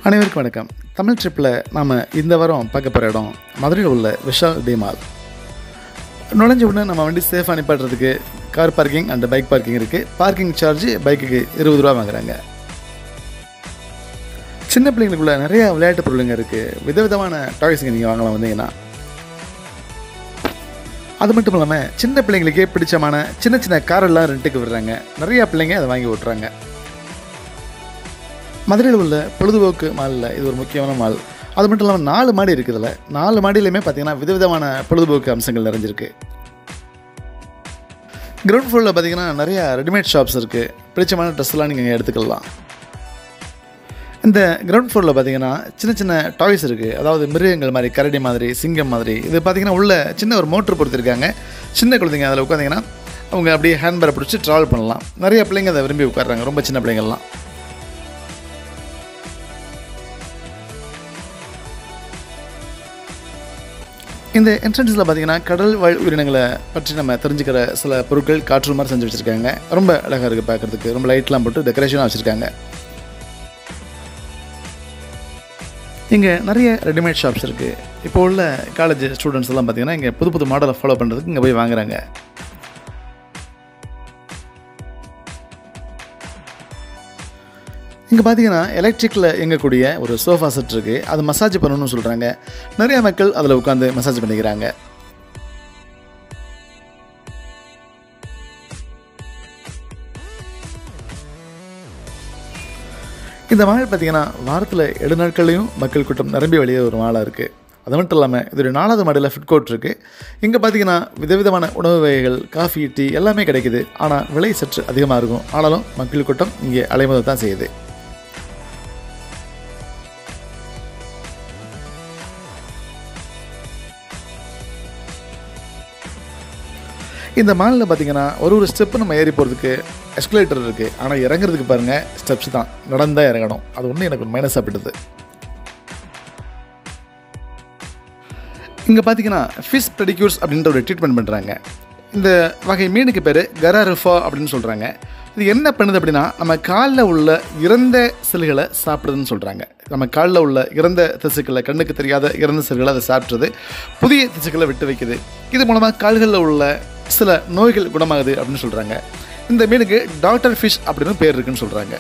அனைவருக்கும் வணக்கம் தமிழ் ட்ரிப்பில் நாம் இந்த வாரம் பார்க்க போகிற இடம் மதுரையில் உள்ள விஷால் டி மால் நுழைஞ்ச உடனே நம்ம வண்டி சேஃபாக நிப்பாட்டுறதுக்கு car parking and bike parking இருக்குது பார்க்கிங் சார்ஜ் பைக்குக்கு இருபது ரூபா வாங்குறாங்க சின்ன பிள்ளைங்களுக்குள்ள நிறைய விளையாட்டு பொருளுங்க இருக்குது விதவிதமான டாய்ஸுங்க நீங்கள் வாங்கலாம் வந்தீங்கன்னா அது மட்டும் இல்லாமல் சின்ன பிள்ளைங்களுக்கே பிடிச்சமான சின்ன சின்ன காரெல்லாம் ரெண்ட்டுக்கு விடுறாங்க நிறையா பிள்ளைங்க அதை வாங்கி ஓட்டுறாங்க மதுரையில் உள்ள பொழுதுபோக்கு மாலில் இது ஒரு முக்கியமான மால் அது மட்டும் இல்லாமல் நாலு மாடி இருக்குதுல்ல நாலு மாடியிலையுமே பார்த்தீங்கன்னா விதவிதமான பொழுதுபோக்கு அம்சங்கள் நிறைஞ்சிருக்கு கிரவுண்ட் ஃப்ளோரில் பார்த்தீங்கன்னா நிறையா ரெடிமேட் ஷாப்ஸ் இருக்குது பிடிச்சமான ட்ரெஸ்லாம் நீங்கள் எடுத்துக்கலாம் இந்த கிரவுண்ட் ஃப்ளோரில் பார்த்தீங்கன்னா சின்ன சின்ன டாய்ஸ் இருக்குது அதாவது மிருகங்கள் மாதிரி கரடி மாதிரி சிங்கம் மாதிரி இது பார்த்தீங்கன்னா உள்ள சின்ன ஒரு மோட்ரு பொறுத்திருக்காங்க சின்ன குழந்தைங்க அதில் உட்காந்திங்கன்னா அவங்க அப்படியே ஹேண்ட்பேரை பிடிச்சி ட்ராவல் பண்ணலாம் நிறைய பிள்ளைங்க அதை விரும்பி உட்காடுறாங்க ரொம்ப சின்ன பிள்ளைங்கள்லாம் இந்த என்ட்ரன்ஸில் பார்த்தீங்கன்னா கடல் வாழ் உயிரினங்களை பற்றி நம்ம தெரிஞ்சுக்கிற சில பொருட்கள் காற்று மாதிரி செஞ்சு வச்சுருக்காங்க ரொம்ப அழகாக இருக்குது பார்க்குறதுக்கு ரொம்ப லைட்லாம் போட்டு டெக்கரேஷனாக வச்சுருக்காங்க இங்கே நிறைய ரெடிமேட் ஷாப்ஸ் இருக்குது இப்போ உள்ள காலேஜ் ஸ்டூடெண்ட்ஸ் எல்லாம் பார்த்தீங்கன்னா இங்கே புது புது மாடலை ஃபாலோ பண்ணுறதுக்கு இங்கே போய் வாங்குறாங்க இங்கே பார்த்தீங்கன்னா எலக்ட்ரிக்கில் இயங்கக்கூடிய ஒரு சோஃபா செட் இருக்குது அது மசாஜ் பண்ணணும்னு சொல்கிறாங்க நிறைய மக்கள் அதில் உட்காந்து மசாஜ் பண்ணிக்கிறாங்க இந்த மால் பார்த்தீங்கன்னா வாரத்தில் ஏழு நாட்கள்லையும் மக்கள் கூட்டம் நிரம்பி வெளியே ஒரு மாலாக இருக்குது அது மட்டும் இல்லாமல் இது ஒரு நாலாவது மாடியில் ஃபுட் கோர்ட் இருக்குது இங்கே பார்த்தீங்கன்னா விதவிதமான உணவு வகைகள் காஃபி டீ எல்லாமே கிடைக்குது ஆனால் விலை சற்று அதிகமாக இருக்கும் ஆனாலும் மக்கள் கூட்டம் இங்கே அலைமுறை தான் செய்யுது இந்த மாலில் பார்த்தீங்கன்னா ஒரு ஒரு ஸ்டெப்பு நம்ம ஏறி போகிறதுக்கு எஸ்கலேட்டர் இருக்குது ஆனால் இறங்குறதுக்கு பாருங்கள் ஸ்டெப்ஸ் தான் நடந்தால் இறங்கணும் அது ஒன்று எனக்கு ஒரு மைனஸ் ஆகிடுது இங்கே பார்த்தீங்கன்னா ஃபிஷ் பெடிக்யூர்ஸ் அப்படின்ற ஒரு ட்ரீட்மெண்ட் பண்ணுறாங்க இந்த வகை மீனுக்கு பேர் கராருஃபா அப்படின்னு சொல்கிறாங்க இது என்ன பண்ணுது அப்படின்னா நம்ம காலில் உள்ள இறந்த செல்களை சாப்பிடுதுன்னு சொல்கிறாங்க நம்ம காலில் உள்ள இறந்த திசுக்களை கண்ணுக்கு தெரியாத இறந்த செல்களை அதை சாப்பிட்றது புதிய திசுக்களை விட்டு வைக்குது இது மூலமாக கால்களில் உள்ள சில நோய்கள் குணமாகுது அப்படின்னு சொல்கிறாங்க இந்த மீனுக்கு டாக்டர் ஃபிஷ் அப்படின்னு பேர் இருக்குன்னு சொல்கிறாங்க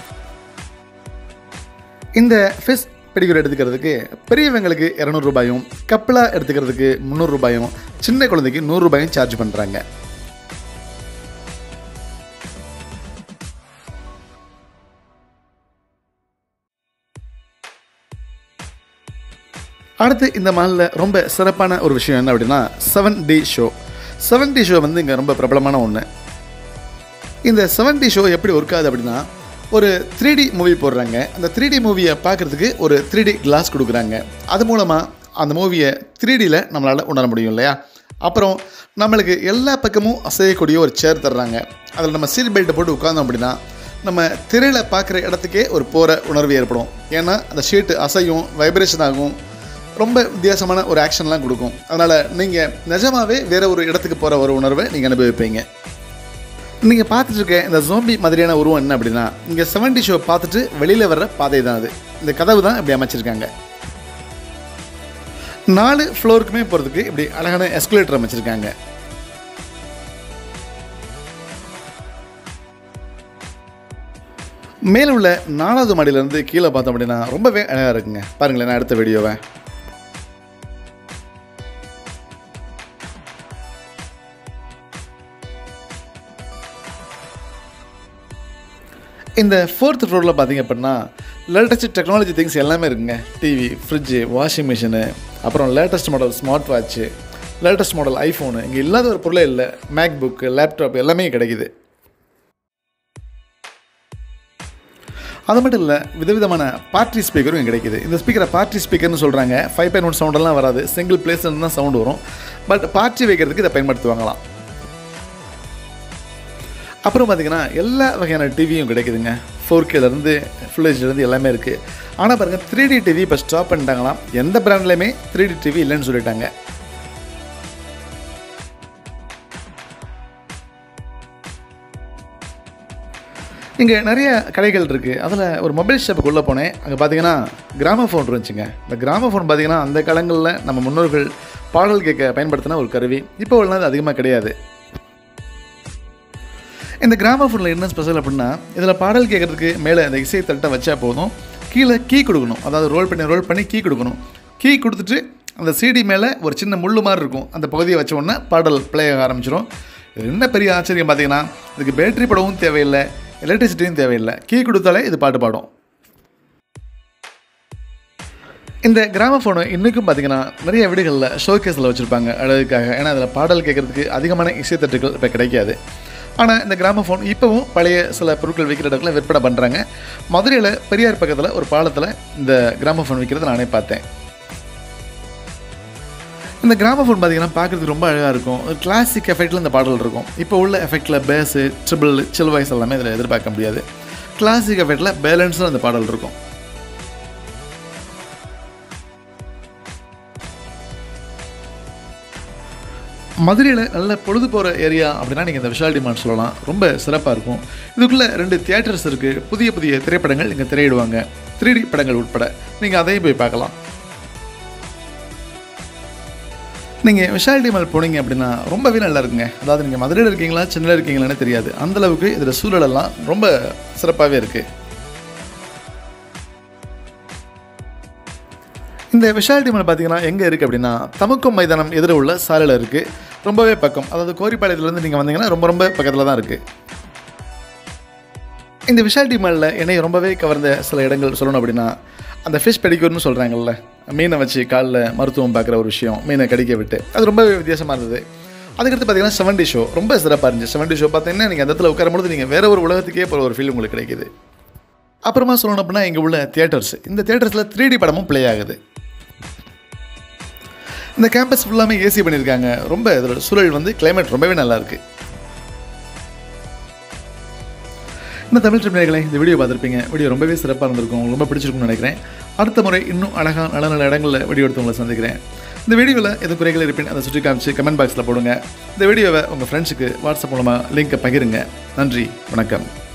இந்த ஃபிஷ் பெடிக்கூர் எடுத்துக்கிறதுக்கு பெரியவங்களுக்கு இரநூறு ரூபாயும் கப்பலாக எடுத்துக்கிறதுக்கு முந்நூறு ரூபாயும் சின்ன குழந்தைக்கு நூறு ரூபாயும் சார்ஜ் பண்ணுறாங்க அடுத்து இந்த மாலில் ரொம்ப சிறப்பான ஒரு விஷயம் என்ன அப்படின்னா seven D show seven D show வந்து இங்கே ரொம்ப பிரபலமான ஒன்று இந்த செவன் டி ஷோ எப்படி ஒர்க் ஆகுது அப்படின்னா ஒரு த்ரீ டி மூவி போடுறாங்க அந்த த்ரீ டி மூவியை பார்க்குறதுக்கு ஒரு த்ரீ டி கிளாஸ் கொடுக்குறாங்க அது மூலமாக அந்த மூவியை த்ரீ டியில் நம்மளால் உணர முடியும் இல்லையா அப்புறம் நம்மளுக்கு எல்லா பக்கமும் அசையக்கூடிய ஒரு சேர் தர்றாங்க அதில் நம்ம சீட் பெல்ட்டை போட்டு உட்காந்தோம் அப்படின்னா நம்ம திரையில் பார்க்குற இடத்துக்கே ஒரு போகிற உணர்வு ஏற்படும் ஏன்னா அந்த ஷீட்டு அசையும் வைப்ரேஷன் ஆகும் ரொம்ப வித்தியாசமான ஒரு ஆக்ஷன்லாம் கொடுக்கும் அதனால் நீங்கள் நிஜமாகவே வேறு ஒரு இடத்துக்கு போகிற ஒரு உணர்வை நீங்கள் அனுபவிப்பீங்க நீங்கள் பார்த்துட்டு இருக்க இந்த ஜோம்பி மாதிரியான உருவம் என்ன அப்படின்னா இங்கே செவன்டி ஷோ பார்த்துட்டு வெளியில் வர்ற பாதை தான் அது இந்த கதவு தான் இப்படி அமைச்சிருக்காங்க நாலு ஃப்ளோருக்குமே போகிறதுக்கு இப்படி அழகான எஸ்குலேட்டர் அமைச்சிருக்காங்க மேலே உள்ள நாலாவது மாடியிலேருந்து கீழே பார்த்தோம் அப்படின்னா ரொம்பவே அழகாக இருக்குங்க பாருங்களேன் நான் அடுத்த வீடியோவை இந்த ஃபோர்த் ஃப்ளோரில் பார்த்தீங்க அப்படின்னா லேட்டஸ்ட் டெக்னாலஜி திங்ஸ் எல்லாமே இருக்குங்க டிவி ஃப்ரிட்ஜு வாஷிங் மிஷினு அப்புறம் latest model smart watch latest model iPhone இங்கே இல்லாத ஒரு பொருளே இல்லை மேக் புக்கு லேப்டாப் எல்லாமே கிடைக்குது அது மட்டும் இல்லை விதவிதமான பார்ட்டி ஸ்பீக்கரும் இங்கே கிடைக்குது இந்த ஸ்பீக்கரை பார்ட்டி ஸ்பீக்கர்னு சொல்கிறாங்க ஃபைவ் பாயிண்ட் ஒன் சவுண்டெல்லாம் வராது சிங்கிள் பிளேஸ்லேருந்து தான் சவுண்டு வரும் பட் பார்ட்டி வைக்கிறதுக்கு இதை பயன்படுத்துவாங்களாம் அப்புறம் பார்த்தீங்கன்னா எல்லா வகையான டிவியும் கிடைக்குதுங்க ஃபோர் கேலேருந்து ஃபுல் ஹெச்லேருந்து எல்லாமே இருக்குது ஆனால் பாருங்கள் த்ரீ டி டிவி இப்போ ஸ்டாப் பண்ணிட்டாங்களாம் எந்த பிராண்ட்லேயுமே த்ரீ டி டிவி இல்லைன்னு சொல்லிட்டாங்க இங்கே நிறைய கடைகள் இருக்குது அதில் ஒரு மொபைல் ஷாப்புக்கு உள்ளே போனேன் அங்கே பார்த்தீங்கன்னா கிராமஃபோன் இருந்துச்சுங்க இந்த கிராமஃபோன் பார்த்தீங்கன்னா அந்த காலங்களில் நம்ம முன்னோர்கள் பாடல் கேட்க பயன்படுத்தின ஒரு கருவி இப்போ உள்ளது அதிகமாக கிடையாது இந்த கிராமஃபோனில் என்ன ஸ்பெஷல் அப்படின்னா இதில் பாடல் கேட்குறதுக்கு மேலே இந்த இசை தட்டை வச்சா போதும் கீழே கீ கொடுக்கணும் அதாவது ரோல் பண்ணி ரோல் பண்ணி கீ கொடுக்கணும் கீ கொடுத்துட்டு அந்த சிடி மேலே ஒரு சின்ன முள்ளு மாதிரி இருக்கும் அந்த பகுதியை வச்ச உடனே பாடல் ப்ளே ஆக ஆரம்பிச்சிடும் இது என்ன பெரிய ஆச்சரியம் பார்த்தீங்கன்னா இதுக்கு பேட்டரி படவும் தேவையில்லை எலக்ட்ரிசிட்டியும் தேவையில்லை கீ கொடுத்தாலே இது பாட்டு பாடும் இந்த கிராமஃபோனு இன்றைக்கும் பார்த்தீங்கன்னா நிறைய வீடுகளில் ஷோகேஸில் வச்சுருப்பாங்க அழகுக்காக ஏன்னா அதில் பாடல் கேட்குறதுக்கு அதிகமான இசைத்தட்டுகள் இப்போ கிடைக்காது ஆனால் இந்த கிராமஃபோன் இப்போவும் பழைய சில பொருட்கள் விற்கிற இடத்துல விற்பனை பண்ணுறாங்க மதுரையில் பெரியார் பக்கத்தில் ஒரு பாலத்தில் இந்த கிராமஃபோன் விற்கிறத நானே பார்த்தேன் இந்த கிராமஃபோன் பார்த்தீங்கன்னா பார்க்குறதுக்கு ரொம்ப அழகாக இருக்கும் ஒரு கிளாசிக் எஃபெக்டில் இந்த பாடல் இருக்கும் இப்போ உள்ள எஃபெக்டில் பேஸு ட்ரிபிள் சில் வாய்ஸ் எல்லாமே இதில் எதிர்பார்க்க முடியாது கிளாசிக் எஃபெக்டில் பேலன்ஸில் அந்த பாடல் இருக்கும் மதுரையில் நல்ல பொழுது போகிற ஏரியா அப்படின்னா நீங்கள் இந்த விஷால் டிமாண்ட் சொல்லலாம் ரொம்ப சிறப்பாக இருக்கும் இதுக்குள்ளே ரெண்டு தியேட்டர்ஸ் இருக்குது புதிய புதிய திரைப்படங்கள் இங்கே திரையிடுவாங்க த்ரீ டி படங்கள் உட்பட நீங்கள் அதையும் போய் பார்க்கலாம் நீங்கள் விஷால் டிமால் போனீங்க அப்படின்னா ரொம்பவே நல்லா இருக்குங்க அதாவது நீங்கள் மதுரையில் இருக்கீங்களா சென்னையில் இருக்கீங்களான்னு தெரியாது அந்தளவுக்கு இதில் சூழலெல்லாம் ரொம்ப சிறப்பாகவே இருக்குது இந்த விஷால் டிமால் பார்த்தீங்கன்னா எங்கே இருக்குது அப்படின்னா தமுக்கம் மைதானம் எதிர உள்ள சாலையில் இருக்குது ரொம்பவே பக்கம் அதாவது கோரிப்பாளையத்துலேருந்து நீங்கள் வந்தீங்கன்னா ரொம்ப ரொம்ப பக்கத்தில் தான் இருக்குது இந்த விஷால் டிமாலில் என்னை ரொம்பவே கவர்ந்த சில இடங்கள் சொல்லணும் அப்படின்னா அந்த ஃபிஷ் பெடிக்கூர்னு சொல்கிறாங்கல்ல மீனை வச்சு காலில் மருத்துவம் பார்க்குற ஒரு விஷயம் மீனை கடிக்க விட்டு அது ரொம்பவே வித்தியாசமாக இருந்தது அதுக்கடுத்து பார்த்தீங்கன்னா செவன்டி ஷோ ரொம்ப சிறப்பாக இருந்துச்சு செவன்டி ஷோ பார்த்தீங்கன்னா நீங்கள் அந்த இடத்துல உட்காரும்போது நீங்கள் வேறு ஒரு உலகத்துக்கே போகிற ஒரு ஃபீல் உங்களுக்கு கிடைக்குது அப்புறமா சொல்லணும் அப்படின்னா இங்கே உள்ள தியேட்டர்ஸ் இந்த தியேட்டர்ஸில் த்ரீ டி படமும் ப்ளே ஆகுது இந்த கேம்பஸ் ஃபுல்லாமே ஏசி பண்ணியிருக்காங்க ரொம்ப இதோட சூழல் வந்து கிளைமேட் ரொம்பவே நல்லா இருக்கு இந்த தமிழ் ட்ரிப்னர்களை இந்த வீடியோ பார்த்துருப்பீங்க வீடியோ ரொம்பவே சிறப்பாக இருந்திருக்கும் உங்களுக்கு ரொம்ப பிடிச்சிருக்கும்னு நினைக்கிறேன் அடுத்த முறை இன்னும் அழகாக நல்ல நல்ல இடங்களில் வீடியோ எடுத்து உங்களை சந்திக்கிறேன் இந்த வீடியோவில் எது குறைகள் இருப்பின் அதை சுற்றி காமிச்சு கமெண்ட் பாக்ஸில் போடுங்க இந்த வீடியோவை உங்கள் ஃப்ரெண்ட்ஸுக்கு வாட்ஸ்அப் மூலமாக லிங்க்கை பகிருங்க நன்றி வணக்கம்